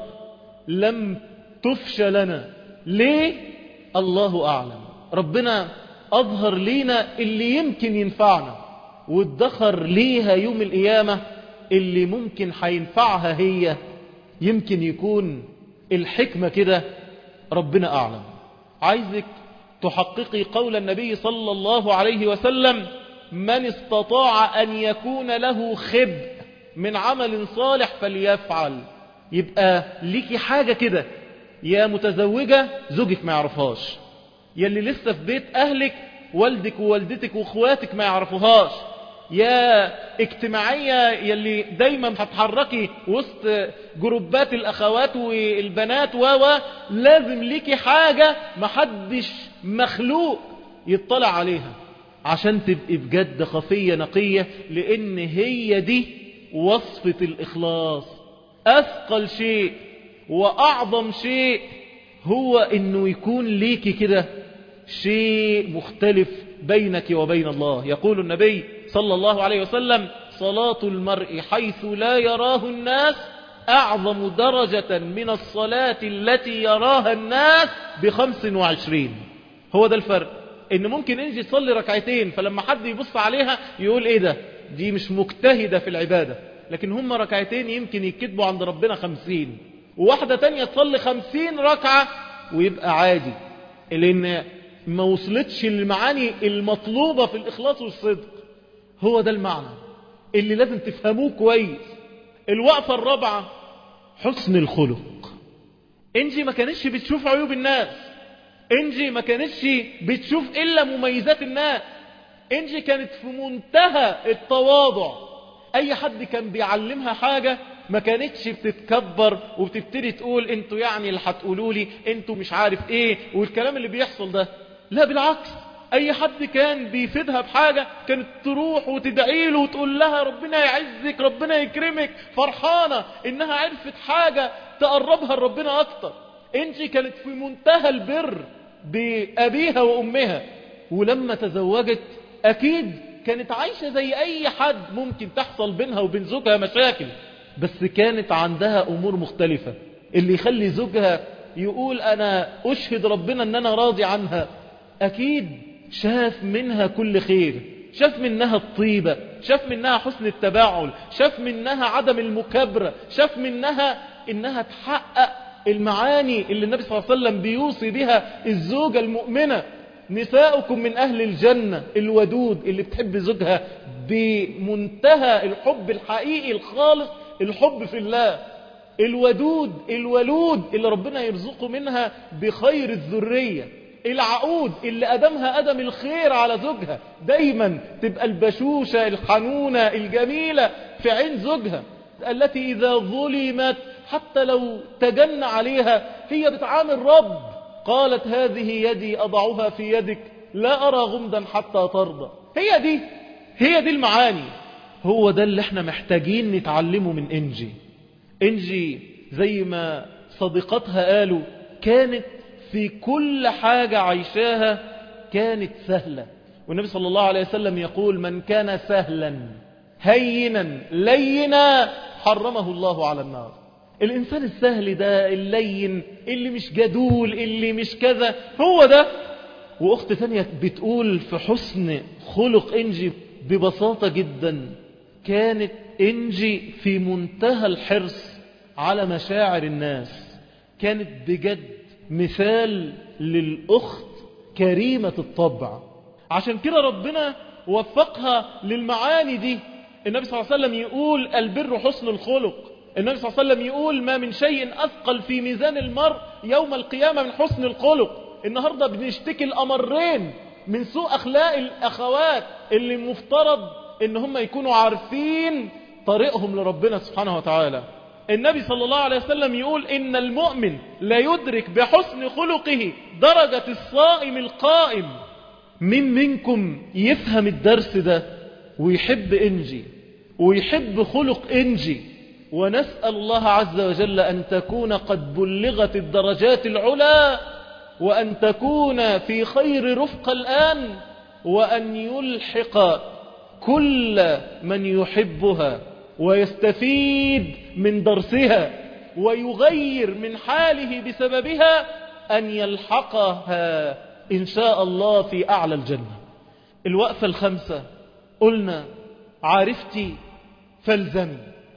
لم تفشى لنا ليه الله أعلم ربنا أظهر لينا اللي يمكن ينفعنا وادخر ليها يوم القيامة اللي ممكن هينفعها هي يمكن يكون الحكمة كده ربنا أعلم عايزك تحققي قول النبي صلى الله عليه وسلم من استطاع أن يكون له خب من عمل صالح فليفعل يبقى ليكي حاجة كده يا متزوجة زوجك ما يعرفهاش يا اللي لسه في بيت أهلك والدك ووالدتك واخواتك ما يعرفوهاش يا اجتماعية يلي دايما هتحركي وسط جروبات الأخوات والبنات و لازم ليكي حاجة محدش مخلوق يطلع عليها عشان تبقي بجد خفية نقية لأن هي دي وصفة الإخلاص أثقل شيء وأعظم شيء هو أنه يكون ليكي كده شيء مختلف بينك وبين الله يقول النبي صلى الله عليه وسلم صلاة المرء حيث لا يراه الناس أعظم درجة من الصلاة التي يراها الناس بخمس وعشرين هو ده الفرق ان ممكن انجي تصلي ركعتين فلما حد يبص عليها يقول ايه ده دي مش مجتهدة في العبادة لكن هم ركعتين يمكن يكتبوا عند ربنا خمسين وواحدة تانية تصلي خمسين ركعة ويبقى عادي لان ما وصلتش المعاني المطلوبة في الإخلاص والصدق هو ده المعنى اللي لازم تفهموه كويس الوقفة الرابعة حسن الخلق انجي ما كانتش بتشوف عيوب الناس انجي ما كانتش بتشوف إلا مميزات الناس انجي كانت في منتهى التواضع اي حد كان بيعلمها حاجة ما كانتش بتتكبر وبتبتدي تقول انتوا يعني اللي هتقولوا لي انتوا مش عارف ايه والكلام اللي بيحصل ده لا بالعكس اي حد كان بيفيدها بحاجة كانت تروح وتدعي له وتقول لها ربنا يعزك ربنا يكرمك فرحانة انها عرفت حاجة تقربها لربنا اكتر انت كانت في منتهى البر بابيها وامها ولما تزوجت اكيد كانت عايشة زي اي حد ممكن تحصل بينها وبين زوجها مشاكل بس كانت عندها امور مختلفة اللي يخلي زوجها يقول انا اشهد ربنا ان انا راضي عنها اكيد شاف منها كل خير شاف منها الطيبة شاف منها حسن التباعل شاف منها عدم المكابرة شاف منها انها تحقق المعاني اللي النبي صلى الله عليه وسلم بيوصي بها الزوجة المؤمنة نساؤكم من أهل الجنة الودود اللي بتحب زوجها بمنتهى الحب الحقيقي الخالص الحب في الله الودود الولود اللي ربنا يرزقه منها بخير الذرية العقود اللي أدمها أدم الخير على زوجها دايما تبقى البشوشة الحنونة الجميلة في عين زوجها التي إذا ظلمت حتى لو تجن عليها هي بتعامل رب قالت هذه يدي أضعها في يدك لا أرى غمدا حتى ترضى هي دي هي دي المعاني هو ده اللي احنا محتاجين نتعلمه من إنجي إنجي زي ما صديقتها قالوا كانت في كل حاجة عيشاها كانت سهلة والنبي صلى الله عليه وسلم يقول من كان سهلا هينا لينا حرمه الله على النار الإنسان السهل ده اللين اللي مش جدول اللي مش كذا هو ده وأخت ثانية بتقول في حسن خلق إنجي ببساطة جدا كانت إنجي في منتهى الحرص على مشاعر الناس كانت بجد مثال للأخت كريمة الطبع عشان كده ربنا وفقها للمعاني دي النبي صلى الله عليه وسلم يقول البر حسن الخلق النبي صلى الله عليه وسلم يقول ما من شيء أثقل في ميزان المرء يوم القيامة من حسن الخلق النهاردة بنشتكي الأمرين من سوء أخلاق الأخوات اللي مفترض ان هم يكونوا عارفين طريقهم لربنا سبحانه وتعالى النبي صلى الله عليه وسلم يقول إن المؤمن لا يدرك بحسن خلقه درجة الصائم القائم من منكم يفهم الدرس ده ويحب إنجي ويحب خلق إنجي ونسأل الله عز وجل أن تكون قد بلغت الدرجات العلا وأن تكون في خير رفق الآن وأن يلحق كل من يحبها ويستفيد من درسها ويغير من حاله بسببها أن يلحقها إن شاء الله في أعلى الجنة الوقفة الخمسة قلنا عرفتي فالزمي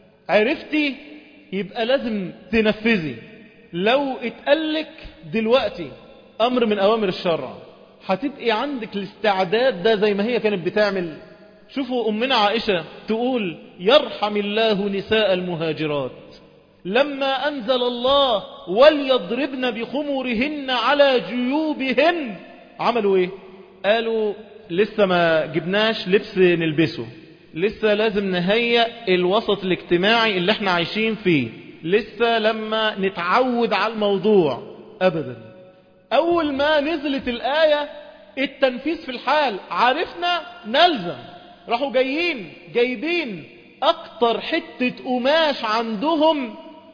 عرفتي يبقى لازم تنفذي لو اتقلك دلوقتي أمر من أوامر الشرع هتبقي عندك الاستعداد ده زي ما هي كانت بتعمل شوفوا أمنا عائشة تقول يرحم الله نساء المهاجرات لما أنزل الله وليضربن بخمرهن على جيوبهن عملوا ايه قالوا لسه ما جبناش لبس نلبسه لسه لازم نهيئ الوسط الاجتماعي اللي احنا عايشين فيه لسه لما نتعود على الموضوع أبدا أول ما نزلت الآية التنفيذ في الحال عرفنا نلزم راحوا جايين جايبين اكتر حتة قماش عندهم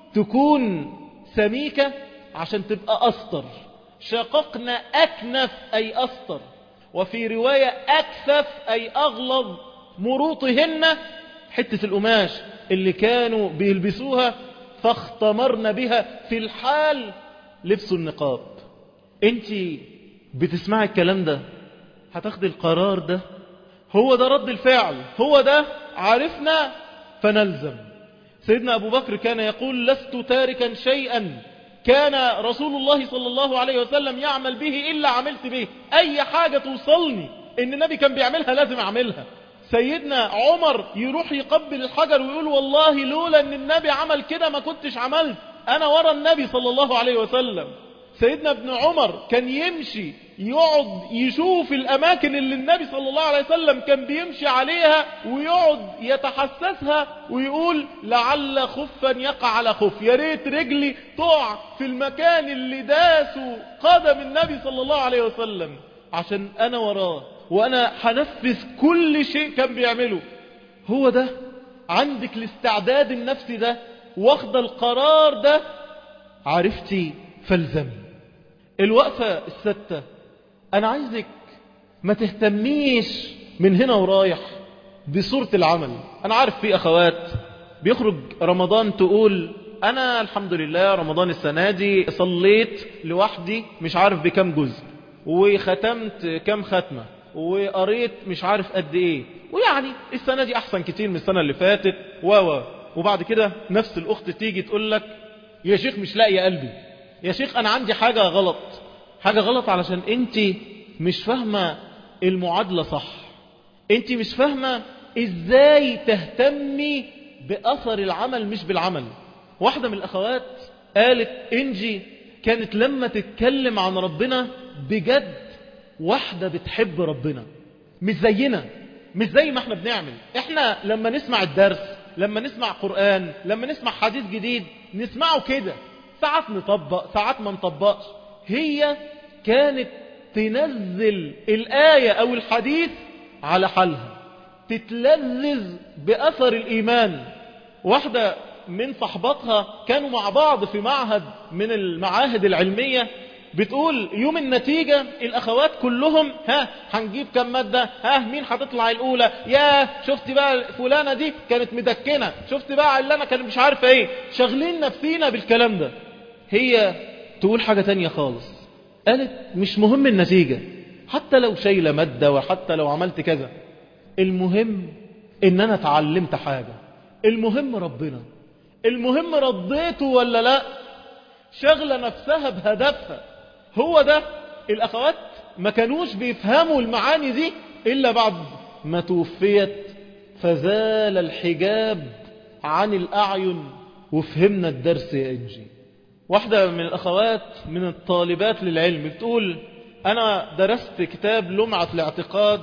تكون سميكة عشان تبقى أسطر شققنا أكنف أي أسطر وفي رواية أكثف أي أغلظ مروطهن حتة القماش اللي كانوا بيلبسوها فاختمرن بها في الحال لبسوا النقاب انت بتسمعي الكلام ده هتاخدي القرار ده هو ده رد الفعل هو ده عرفنا فنلزم سيدنا أبو بكر كان يقول لست تاركا شيئا كان رسول الله صلى الله عليه وسلم يعمل به إلا عملت به أي حاجة توصلني إن النبي كان بيعملها لازم أعملها سيدنا عمر يروح يقبل الحجر ويقول والله لولا ان النبي عمل كده ما كنتش عملت انا ورا النبي صلى الله عليه وسلم سيدنا ابن عمر كان يمشي يقعد يشوف الاماكن اللي النبي صلى الله عليه وسلم كان بيمشي عليها ويقعد يتحسسها ويقول لعل خفا يقع على خف يا ريت رجلي تقع في المكان اللي داسه قدم النبي صلى الله عليه وسلم عشان انا وراه وانا هنفذ كل شيء كان بيعمله هو ده عندك الاستعداد النفسي ده واخد القرار ده عرفتي فالزمي الوقفة الستة انا عايزك ما تهتميش من هنا ورايح بصورة العمل انا عارف في اخوات بيخرج رمضان تقول انا الحمد لله رمضان السنة دي صليت لوحدي مش عارف بكم جزء وختمت كم ختمة وقريت مش عارف قد ايه ويعني السنة دي احسن كتير من السنة اللي فاتت و وبعد كده نفس الاخت تيجي تقول لك يا شيخ مش لاقي قلبي يا شيخ انا عندي حاجة غلط حاجة غلط علشان انت مش فاهمة المعادلة صح انت مش فاهمة ازاي تهتمي باثر العمل مش بالعمل واحدة من الاخوات قالت انجي كانت لما تتكلم عن ربنا بجد واحدة بتحب ربنا مش زينا مش زي ما احنا بنعمل احنا لما نسمع الدرس لما نسمع قرآن لما نسمع حديث جديد نسمعه كده ساعات نطبق ساعات ما نطبقش هي كانت تنزل الآية أو الحديث على حالها تتلذذ بأثر الإيمان واحدة من صحباتها كانوا مع بعض في معهد من المعاهد العلمية بتقول يوم النتيجة الأخوات كلهم ها هنجيب كم مادة ها مين هتطلع الأولى يا شفت بقى فلانة دي كانت مدكنة شفت بقى اللي أنا كان مش عارفة إيه شغلين نفسينا بالكلام ده هي تقول حاجة تانية خالص قالت مش مهم النتيجة حتى لو شايلة مادة وحتى لو عملت كذا المهم إن أنا اتعلمت حاجة المهم ربنا المهم رضيته ولا لا شغلة نفسها بهدفها هو ده الأخوات ما كانوش بيفهموا المعاني دي إلا بعد ما توفيت فزال الحجاب عن الأعين وفهمنا الدرس يا إنجي واحدة من الأخوات من الطالبات للعلم بتقول أنا درست كتاب لمعة الاعتقاد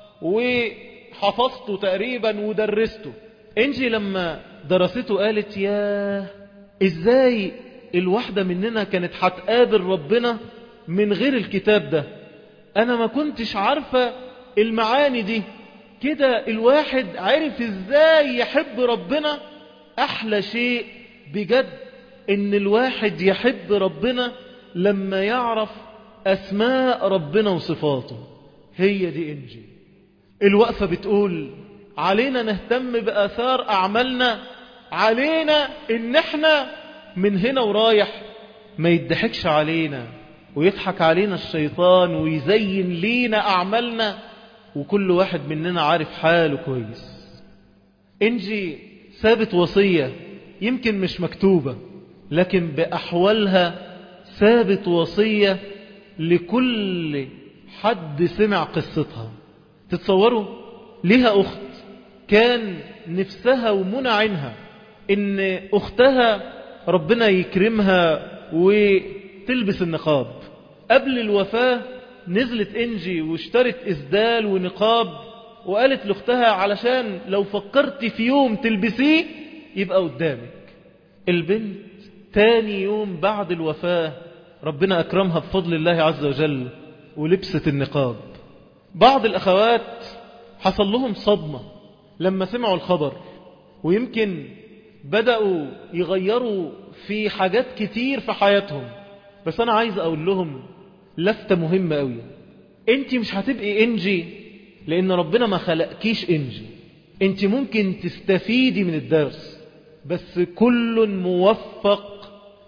وحفظته تقريبا ودرسته إنجي لما درسته قالت يا إزاي الواحدة مننا كانت هتقابل ربنا من غير الكتاب ده أنا ما كنتش عارفة المعاني دي كده الواحد عرف إزاي يحب ربنا أحلى شيء بجد إن الواحد يحب ربنا لما يعرف أسماء ربنا وصفاته هي دي إنجي الوقفة بتقول علينا نهتم بآثار أعمالنا علينا إن احنا من هنا ورايح ما يضحكش علينا ويضحك علينا الشيطان ويزين لينا أعمالنا وكل واحد مننا عارف حاله كويس إنجي سابت وصية يمكن مش مكتوبة لكن بأحوالها سابت وصية لكل حد سمع قصتها تتصوروا ليها أخت كان نفسها ومنع عنها إن أختها ربنا يكرمها وتلبس النقاب قبل الوفاة نزلت انجي واشترت اسدال ونقاب وقالت لاختها علشان لو فكرت في يوم تلبسيه يبقى قدامك البنت تاني يوم بعد الوفاة ربنا أكرمها بفضل الله عز وجل ولبست النقاب بعض الأخوات حصل لهم صدمة لما سمعوا الخبر ويمكن بدأوا يغيروا في حاجات كتير في حياتهم بس أنا عايز أقول لهم لفتة مهمة قوي انت مش هتبقي انجي لأن ربنا ما خلقكيش انجي انت ممكن تستفيدي من الدرس بس كل موفق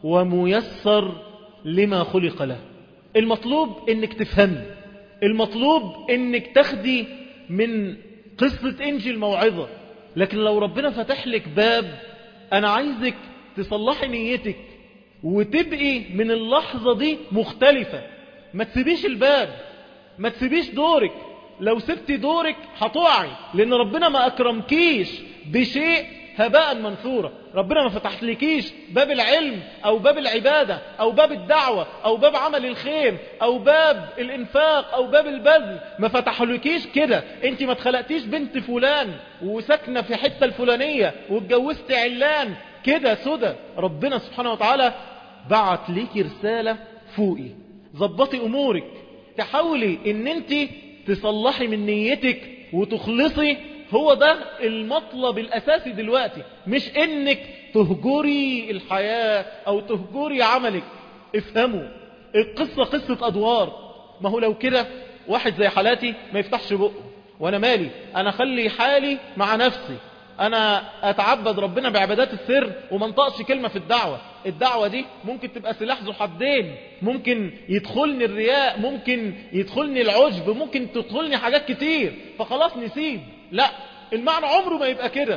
وميسر لما خلق له المطلوب انك تفهمي المطلوب انك تاخدي من قصة انجي الموعظة لكن لو ربنا فتح لك باب انا عايزك تصلحي نيتك وتبقي من اللحظة دي مختلفة ما تسيبيش الباب ما تسيبيش دورك لو سبتي دورك هتقعي لان ربنا ما اكرمكيش بشيء هباء منثورا ربنا ما فتحلكيش باب العلم او باب العبادة او باب الدعوة او باب عمل الخير او باب الانفاق او باب البذل ما فتحلكيش كده انت ما اتخلقتيش بنت فلان وساكنة في حتة الفلانية واتجوزت علان كده سدى ربنا سبحانه وتعالى بعت ليكي رسالة فوقي ظبطي امورك تحاولي ان انت تصلحي من نيتك وتخلصي هو ده المطلب الأساسي دلوقتي مش إنك تهجري الحياة أو تهجري عملك افهموا القصة قصة أدوار ما هو لو كده واحد زي حالاتي ما يفتحش بقه وأنا مالي أنا خلي حالي مع نفسي أنا أتعبد ربنا بعبادات السر وما انطقش كلمة في الدعوة الدعوة دي ممكن تبقى سلاح ذو حدين ممكن يدخلني الرياء ممكن يدخلني العجب ممكن تدخلني حاجات كتير فخلاص نسيب لا المعنى عمره ما يبقى كده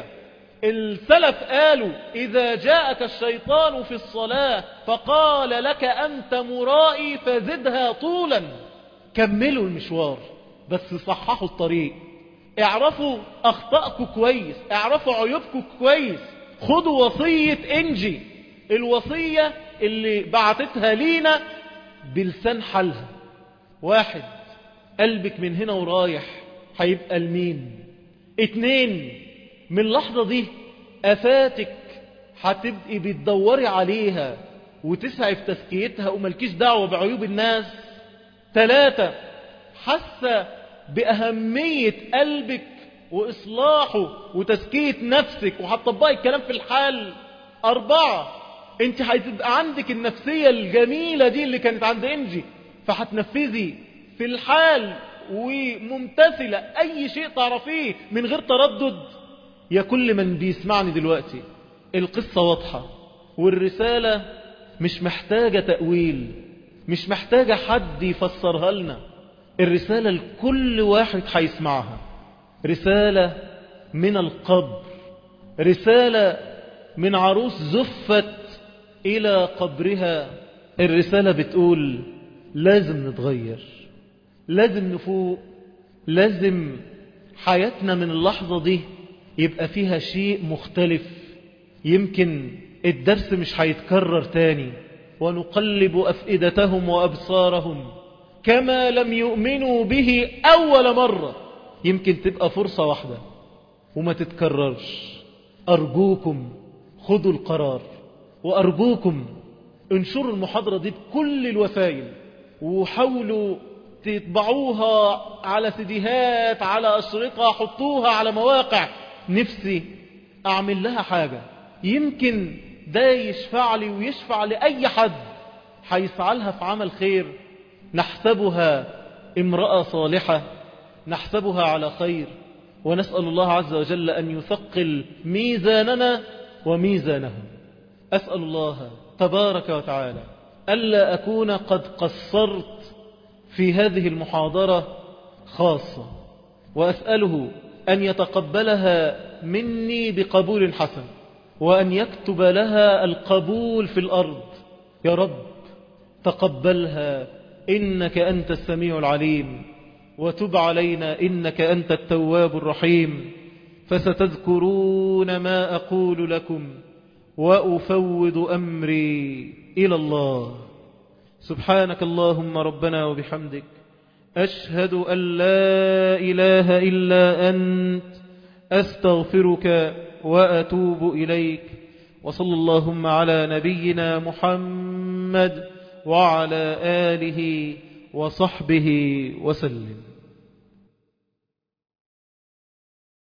السلف قالوا إذا جاءك الشيطان في الصلاة فقال لك أنت مرائي فزدها طولا كملوا المشوار بس صححوا الطريق اعرفوا أخطأكم كويس اعرفوا عيوبكم كويس خدوا وصية انجي الوصية اللي بعتتها لينا بلسان حالها واحد قلبك من هنا ورايح هيبقى لمين اتنين من اللحظة دي أفاتك هتبقي بتدوري عليها وتسعي في تزكيتها وملكيش دعوة بعيوب الناس تلاتة حاسة بأهمية قلبك وإصلاحه وتزكية نفسك وهتطبقي الكلام في الحال أربعة انت هتبقى عندك النفسية الجميلة دي اللي كانت عند انجي فهتنفذي في الحال وممتثلة اي شيء تعرفيه من غير تردد يا كل من بيسمعني دلوقتي القصة واضحة والرسالة مش محتاجة تأويل مش محتاجة حد يفسرها لنا الرسالة لكل واحد هيسمعها رسالة من القبر رسالة من عروس زفت إلى قبرها الرسالة بتقول لازم نتغير لازم نفوق لازم حياتنا من اللحظة دي يبقى فيها شيء مختلف يمكن الدرس مش هيتكرر تاني ونقلب أفئدتهم وأبصارهم كما لم يؤمنوا به أول مرة يمكن تبقى فرصة واحدة وما تتكررش أرجوكم خذوا القرار وأرجوكم انشروا المحاضرة دي بكل الوسائل وحاولوا تطبعوها على سيديهات على أشرطة حطوها على مواقع نفسي أعمل لها حاجة يمكن ده يشفع لي ويشفع لأي حد هيسعى لها في عمل خير نحسبها امرأة صالحة نحسبها على خير ونسأل الله عز وجل أن يثقل ميزاننا وميزانهم أسأل الله تبارك وتعالى ألا أكون قد قصرت في هذه المحاضرة خاصة وأسأله أن يتقبلها مني بقبول حسن وأن يكتب لها القبول في الأرض يا رب تقبلها إنك أنت السميع العليم وتب علينا إنك أنت التواب الرحيم فستذكرون ما أقول لكم وأفوض أمري إلى الله سبحانك اللهم ربنا وبحمدك أشهد أن لا إله إلا أنت أستغفرك وأتوب إليك وصلى اللهم على نبينا محمد وعلى آله وصحبه وسلم